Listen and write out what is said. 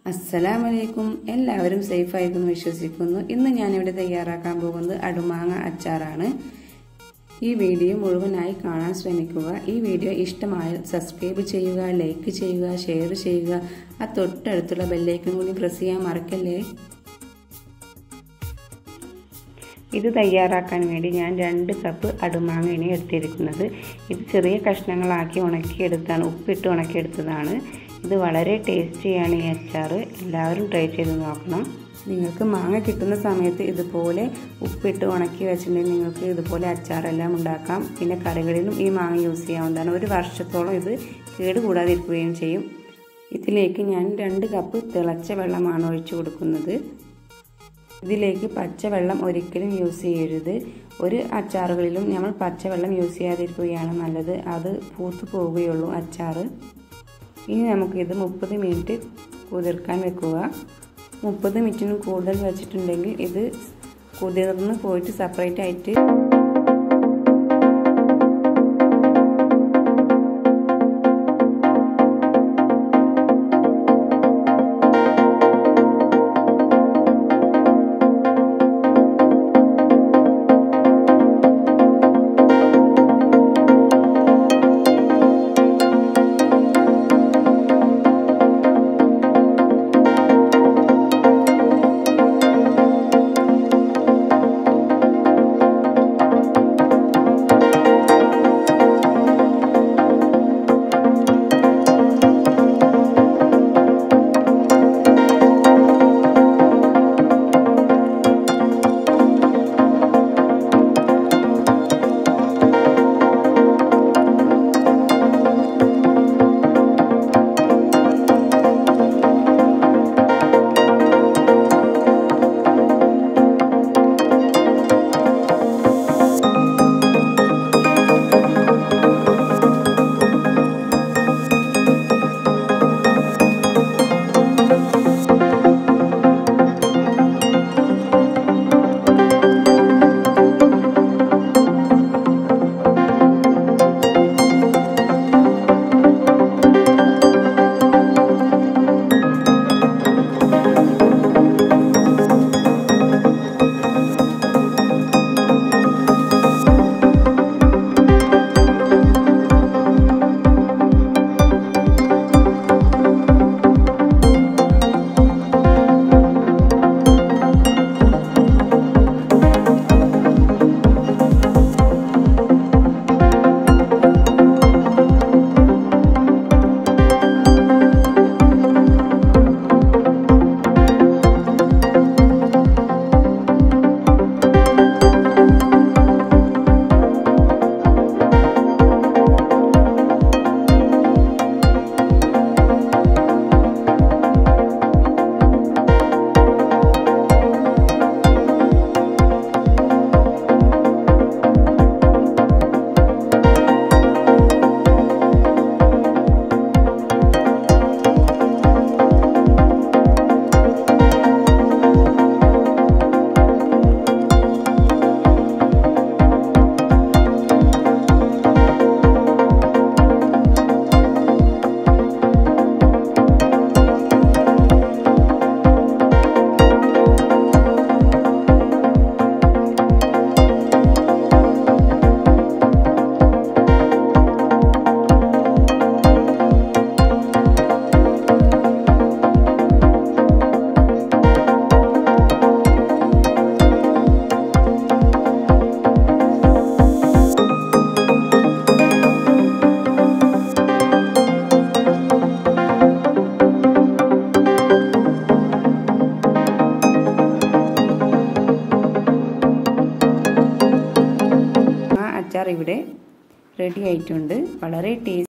അസ്സലാമലൈക്കും എല്ലാവരും സേഫ് ആയിരിക്കുന്നു വിശ്വസിക്കുന്നു ഇന്ന് ഞാനിവിടെ തയ്യാറാക്കാൻ പോകുന്നത് അടുമാങ്ങ അച്ചാറാണ് ഈ വീഡിയോ മുഴുവനായി കാണാൻ ശ്രമിക്കുക ഈ വീഡിയോ ഇഷ്ടമായാൽ സബ്സ്ക്രൈബ് ചെയ്യുക ലൈക്ക് ചെയ്യുക ഷെയർ ചെയ്യുക ആ തൊട്ടടുത്തുള്ള ബെല്ലൈക്കൺ കൂടി പ്രസ് ചെയ്യാൻ മറക്കല്ലേ ഇത് തയ്യാറാക്കാൻ വേണ്ടി ഞാൻ രണ്ട് കപ്പ് അടുമാങ്ങയാണ് എടുത്തിരിക്കുന്നത് ഇത് ചെറിയ കഷ്ണങ്ങളാക്കി ഉണക്കിയെടുത്താണ് ഉപ്പിട്ട് ഉണക്കിയെടുത്തതാണ് ഇത് വളരെ ടേസ്റ്റിയാണ് ഈ അച്ചാർ എല്ലാവരും ട്രൈ ചെയ്ത് നോക്കണം നിങ്ങൾക്ക് മാങ്ങ കിട്ടുന്ന സമയത്ത് ഇതുപോലെ ഉപ്പിട്ട് ഉണക്കി വെച്ചിട്ടുണ്ടെങ്കിൽ നിങ്ങൾക്ക് ഇതുപോലെ അച്ചാറെല്ലാം ഉണ്ടാക്കാം പിന്നെ കറികളിലും ഈ മാങ്ങ യൂസ് ചെയ്യാവുന്നതാണ് ഒരു വർഷത്തോളം ഇത് കേടുകൂടാതിരിക്കുകയും ചെയ്യും ഇതിലേക്ക് ഞാൻ രണ്ട് കപ്പ് തിളച്ച വെള്ളമാണ് ഒഴിച്ചു കൊടുക്കുന്നത് ഇതിലേക്ക് പച്ചവെള്ളം ഒരിക്കലും യൂസ് ചെയ്യരുത് ഒരു അച്ചാറുകളിലും നമ്മൾ പച്ചവെള്ളം യൂസ് ചെയ്യാതിരിക്കുകയാണ് നല്ലത് അത് പൂത്തു പോവുകയുള്ളൂ അച്ചാർ ഇനി നമുക്കിത് മുപ്പത് മിനിറ്റ് കുതിർക്കാൻ വെക്കുക മുപ്പത് മിനിറ്റിനും കൂടുതൽ വെച്ചിട്ടുണ്ടെങ്കിൽ ഇത് കുതിർന്ന് പോയിട്ട് സെപ്പറേറ്റ് ആയിട്ട് അച്ചാർ ഇവിടെ റെഡി ആയിട്ടുണ്ട് വളരെ ടേസ്റ്റ്